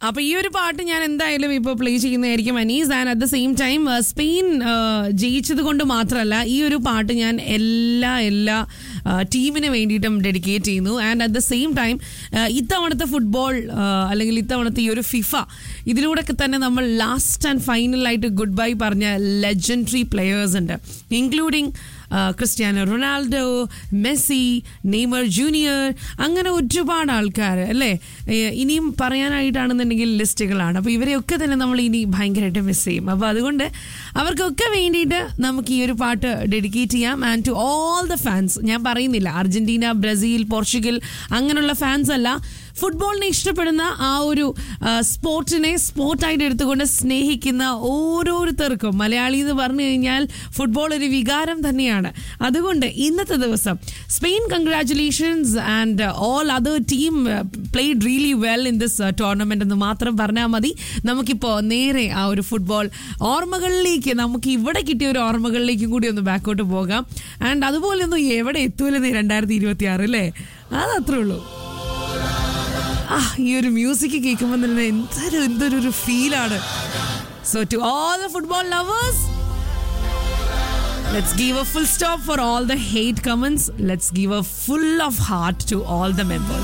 അപ്പൊ ഈ ഒരു പാട്ട് ഞാൻ എന്തായാലും ഇപ്പൊ പ്ലേ ചെയ്യുന്നതായിരിക്കും Anees and at the same time Spain ജയിച്ചത് കൊണ്ട് മാത്രമല്ല ഈ ഒരു പാട്ട് ഞാൻ എല്ലാ എല്ലാ ടീമിന് വേണ്ടിയിട്ടും ഡെഡിക്കേറ്റ് ചെയ്യുന്നു and at the same time ഇത്തവണത്തെ ഫുട്ബോൾ അല്ലെങ്കിൽ ഇത്തവണത്തെ ഈ ഒരു ഫിഫ ഇതിലൂടെയൊക്കെ തന്നെ നമ്മൾ ലാസ്റ്റ് ആൻഡ് ഫൈനലായിട്ട് ഗുഡ് ബൈ പറഞ്ഞ ലെജൻഡറി പ്ലെയേഴ്സ് ഉണ്ട് including Cristiano Ronaldo Messi Neymar junior അങ്ങനെ ഒരുപാട് ആൾക്കാർ അല്ലേ ഏഹ് ഇനിയും പറയാനായിട്ടാണെന്നുണ്ടെങ്കിൽ ലിസ്റ്റുകളാണ് അപ്പോൾ ഇവരെയൊക്കെ തന്നെ നമ്മൾ ഇനി ഭയങ്കരമായിട്ട് മിസ് ചെയ്യും അപ്പോൾ അതുകൊണ്ട് അവർക്കൊക്കെ വേണ്ടിയിട്ട് നമുക്ക് ഈ ഒരു പാട്ട് ഡെഡിക്കേറ്റ് ചെയ്യാം and to all the fans ഞാൻ പറയുന്നില്ല അർജന്റീന ബ്രസീൽ പോർച്ചുഗൽ അങ്ങനെയുള്ള ഫാൻസ് അല്ല ഫുട്ബോളിനെ ഇഷ്ടപ്പെടുന്ന ആ ഒരു ആ, സ്പോർട്ടിനെ സ്പോർട്ടായിട്ട് എടുത്തുകൊണ്ട് സ്നേഹിക്കുന്ന ഓരോരുത്തർക്കും മലയാളി എന്ന് പറഞ്ഞു കഴിഞ്ഞാൽ ഫുട്ബോൾ ഒരു വികാരം തന്നെയാണ് അതുകൊണ്ട് ഇന്നത്തെ ദിവസം Spain congratulations and all other team played really well in this tournament എന്ന് മാത്രം പറഞ്ഞാൽ മതി നമുക്കിപ്പോൾ നേരെ ആ ഒരു ഫുട്ബോൾ ഓർമ്മകളിലേക്ക് നമുക്ക് ഇവിടെ കിട്ടിയ ഒരു ഓർമ്മകളിലേക്കും കൂടി ഒന്ന് ബാക്കോട്ട് പോകാം ആൻഡ് അതുപോലെ ഒന്നും എവിടെ എത്തൂലെന്ന് രണ്ടായിരത്തി ഇരുപത്തി ആറ് അല്ലേ അതത്രേ ഉള്ളൂ ആ ഈ ഒരു മ്യൂസിക് കേൾക്കുമ്പോൾ തന്നെ എന്തൊരു എന്തൊരു ഒരു ഫീലാണ് so to all the football lovers let's give a full stop for all the hate comments let's give a full of heart to all the members